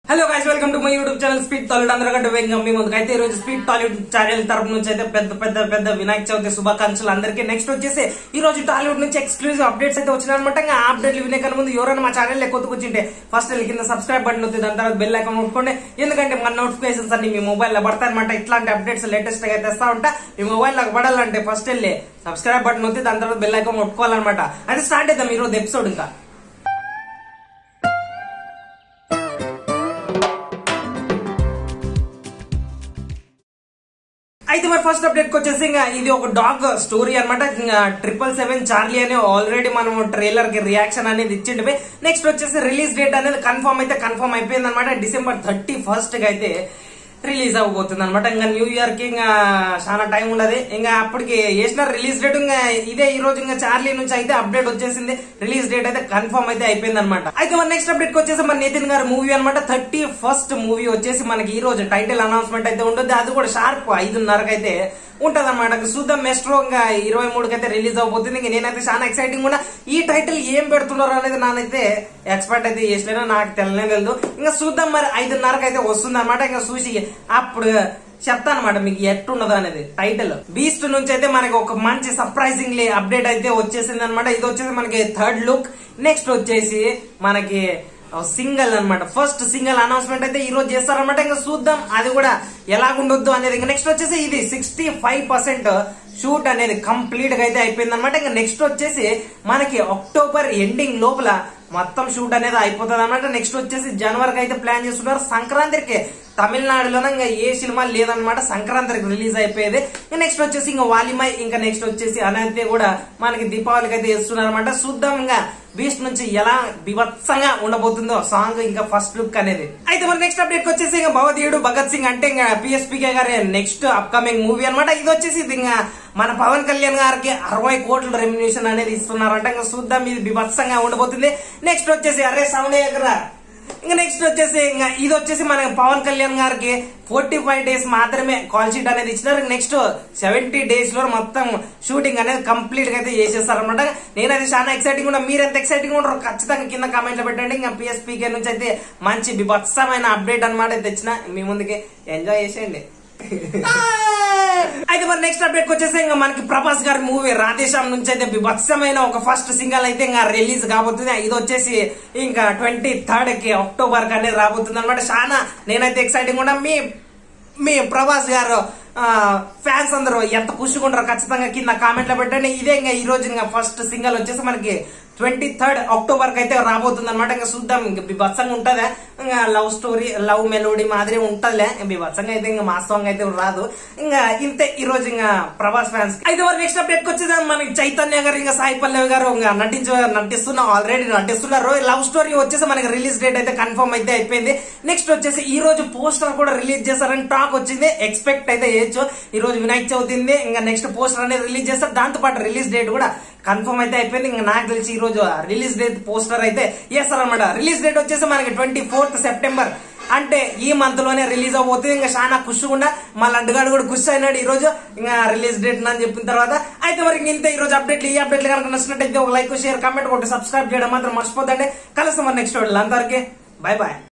hello guys welcome to my YouTube channel speed Tollywood అందరికంటే వేగంగా మీ ముందుకు అయితే ఈ రోజు స్పీడ్ టాలీవుడ్ ఛానల్ తరపు నుంచి అయితే పెద్ద పెద్ద పెద్ద వినాయక చవితి శుభాకాంక్షలు అందరికీ నెక్స్ట్ వచ్చేసి ఈ రోజు టాలీవుడ్ నుంచి ఎక్స్క్లూజివ్ అప్డేట్స్ అయితే వచ్చినాయి అనమాట ఇంకా ఆ అప్డేట్లు వినే కన్నా ముందు ఎవరైనా మా ఛానల్ కొత్త కూర్చుంటే ఫస్ట్ వెళ్ళి కింద సబ్స్క్రైబ్ బటన్ వస్తుంది దాని తర్వాత బెల్ ఐకాన్ నొక్కండి ఎందుకంటే మన నోటిఫికేషన్స్ అన్ని మీ మొబైల్ లో పడతాయి అనమాట ఇట్లాంటి అప్డేట్స్ లేటెస్ట్ గా అయితే తెస్తా ఉంటా మీ మొబైల్ లో పడాలంటే ఫస్ట్ వెళ్ళి సబ్స్క్రైబ్ బటన్ వస్తుంది దాని తర్వాత బెల్ ఐకాన్ కొట్టుకోవాలన్నమాట అది స్టార్ట్ చేద్దాం ఈ రోజు ఎపిసోడ్ ఇంకా అయితే మరి ఫస్ట్ అప్డేట్ వచ్చేసి ఇంకా ఇది ఒక డాగ్ స్టోరీ అనమాట ట్రిపుల్ సెవెన్ చార్లీ అని ఆల్రెడీ మనం ట్రైలర్ కి రియాక్షన్ అనేది ఇచ్చిండివి నెక్స్ట్ వచ్చేసి రిలీజ్ డేట్ అనేది కన్ఫర్మ్ అయితే కన్ఫర్మ్ అయిపోయింది అనమాట డిసెంబర్ థర్టీ ఫస్ట్ కి అయితే రిలీజ్ అవబోతుంది అనమాట ఇంకా న్యూ ఇయర్ కి ఇంకా చాలా టైం ఉండదు ఇంకా అప్పటికి వేసిన రిలీజ్ డేట్ ఇంకా ఇదే ఈ రోజు ఇంకా చార్లీ నుంచి అయితే అప్డేట్ వచ్చేసింది రిలీజ్ డేట్ అయితే కన్ఫర్మ్ అయితే అయిపోయింది అనమాట అయితే మన నెక్స్ట్ అప్డేట్ కి వచ్చేసి మన నితిన్ గారు మూవీ అనమాట థర్టీ ఫస్ట్ మూవీ వచ్చేసి మనకి ఈ రోజు టైటిల్ అనౌన్స్మెంట్ అయితే ఉంటుంది అది కూడా షార్ప్ ఐదున్నరకు అయితే ఉంటది అనమాట చూద్దాం మెస్ట్రో ఇంకా ఇరవై మూడుకి అయితే రిలీజ్ అవబోతుంది ఇంక నేనైతే చాలా ఎక్సైటింగ్ కూడా ఈ టైటిల్ ఏం పెడుతున్నారు అనేది నానైతే ఎక్స్పెక్ట్ అయితే చేసలేను నాకు తెలియనే తెలియదు ఇంకా చూద్దాం మరి ఐదున్నరకు అయితే వస్తుంది అనమాట ఇంకా చూసి అప్పుడు చెప్తా అనమాట మీకు ఎట్లున్నదో అనేది టైటిల్ బీస్ట్ నుంచి అయితే మనకి ఒక మంచి సర్ప్రైజింగ్ అప్డేట్ అయితే వచ్చేసింది అనమాట ఇది వచ్చేసి మనకి థర్డ్ లుక్ నెక్స్ట్ వచ్చేసి మనకి సింగల్ అన్నమాట ఫస్ట్ సింగల్ అనౌన్స్మెంట్ అయితే ఈ రోజు చేస్తారనమాట ఇంకా చూద్దాం అది కూడా ఎలాగుండొద్దు అనేది ఇంకా నెక్స్ట్ వచ్చేసి ఇది సిక్స్టీ ఫైవ్ పర్సెంట్ షూట్ అనేది కంప్లీట్ గా అయితే అయిపోయింది అనమాట ఇంకా నెక్స్ట్ వచ్చేసి మనకి అక్టోబర్ ఎండింగ్ లోపల మొత్తం షూట్ అనేది అయిపోతుంది అనమాట నెక్స్ట్ వచ్చేసి జనవరికి అయితే ప్లాన్ చేస్తున్నారు సంక్రాంతికి తమిళనాడులోనే ఇంకా ఏ సినిమా లేదనమాట సంక్రాంతికి రిలీజ్ అయిపోయేది ఇంకా నెక్స్ట్ వచ్చేసి ఇంకా వాలిమై ఇంకా నెక్స్ట్ వచ్చేసి అనేది కూడా మనకి దీపావళికి అయితే చేస్తున్నారు అనమాట చూద్దాం ఇంకా బీస్ట్ నుంచి ఎలా బిభత్సంగా ఉండబోతుందో సాంగ్ ఇంకా ఫస్ట్ లుక్ అనేది అయితే మన నెక్స్ట్ అప్డేట్ వచ్చేసి ఇంకా భగవదీయుడు భగత్ సింగ్ అంటే ఇంకా పిఎస్పీకే గారి నెక్స్ట్ అప్కమింగ్ మూవీ అనమాట ఇది వచ్చేసి ఇది ఇంకా మన పవన్ కళ్యాణ్ గారికి అరవై కోట్ల రెమ్యునేషన్ అనేది ఇస్తున్నారంట ఇంకా చూద్దాం ఇది బిభత్సంగా ఉండబోతుంది నెక్స్ట్ వచ్చేసి అరే సౌండ్ ఎక్కడ ఇంకా నెక్స్ట్ వచ్చేసి ఇంకా ఇది వచ్చేసి మన పవన్ కళ్యాణ్ గారికి ఫోర్టీ ఫైవ్ డేస్ మాత్రమే కాల్ షీట్ అనేది ఇచ్చినారు నెక్స్ట్ సెవెంటీ డేస్ లో మొత్తం షూటింగ్ అనేది కంప్లీట్ గా అయితే చేసేస్తారు అనమాట నేనైతే చాలా ఎక్సైటింగ్ ఉన్నా మీరు ఎంత ఎక్సైటింగ్ ఉంటారో ఖచ్చితంగా కింద కామెంట్ లో పెట్టండి ఇంకా పిఎస్పీకే నుంచి అయితే మంచి బిభత్సమైన అప్డేట్ అనమాట తెచ్చిన మీ ముందుకి ఎంజాయ్ చేసేయండి అయితే మరి నెక్స్ట్ అప్డేట్ వచ్చేసి ఇంకా మనకి ప్రభాస్ గారి మూవీ రాధేశ్యామ్ నుంచి అయితే బిభత్సమైన ఒక ఫస్ట్ సింగల్ అయితే ఇంకా రిలీజ్ కాబోతుంది ఇది వచ్చేసి ఇంకా ట్వంటీ థర్డ్ కి అక్టోబర్ కి అనేది రాబోతుంది అనమాట చాలా నేనైతే ఎక్సైటింగ్ ఉన్నా మీ మీ ప్రభాస్ గారు ఫ్యాన్స్ అందరూ ఎంత పుష్చుకుంటారో ఖచ్చితంగా కింద కామెంట్ లో పెట్టండి ఇదే ఇంకా ఈ రోజు ఇంకా ఫస్ట్ సింగల్ వచ్చేసి మనకి ట్వంటీ థర్డ్ అక్టోబర్ కి అయితే రాబోతుంది అనమాట ఇంకా చూద్దాం ఇంకా బిభత్సంగా ఉంటదా ఇంకా లవ్ స్టోరీ లవ్ మెలోడీ మాదిరి ఉంటదిలే బిభత్సంగా అయితే ఇంకా మా సాంగ్ అయితే రాదు ఇంకా ఇంతే ఈ రోజు ఇంకా ప్రభాస్ ఫ్యాన్స్ అయితే మరి నెక్స్ట్ అప్డేట్ వచ్చేది మనకి చైతన్య గారు ఇంకా సాయి పల్లవి గారు ఇంకా నటించ నటిస్తున్న ఆల్రెడీ నటిస్తున్నారు లవ్ స్టోరీ వచ్చేసి మనకి రిలీజ్ డేట్ అయితే కన్ఫర్మ్ అయితే అయిపోయింది నెక్స్ట్ వచ్చేసి ఈ రోజు పోస్టర్ కూడా రిలీజ్ చేస్తారని టాక్ వచ్చింది ఎక్స్పెక్ట్ అయితే చేయొచ్చు ఈ రోజు వినాయక చవితి ఉంది ఇంకా నెక్స్ట్ పోస్టర్ అనేది రిలీజ్ చేస్తారు దాంతో పాటు రిలీజ్ డేట్ కూడా కన్ఫర్మ్ అయితే అయిపోయింది ఇంకా నాకు తెలిసి ఈ రోజు రిలీజ్ డేట్ పోస్టర్ అయితే చేస్తారనమాట రిలీజ్ డేట్ వచ్చేసి మనకి ట్వంటీ ఫోర్త్ సెప్టెంబర్ అంటే ఈ మంత్ లోనే రిలీజ్ అవబోతుంది ఇంకా చాలా ఖుషిగా మళ్ళీ అంటుగాడు కూడా ఖుషి అయినాడు ఈ రోజు ఇంకా రిలీజ్ డేట్ అని చెప్పిన తర్వాత అయితే మరి ఇంత ఈ రోజు అప్డేట్లు ఈ అప్డేట్లు కనుక నచ్చినట్టయితే ఒక లైక్ షేర్ కామెంట్ కొట్టి సబ్స్క్రైబ్ చేయడం మాత్రం మర్చిపోతండి కలుస్తాం మరి నెక్స్ట్ అంతవరకే బాయ్ బాయ్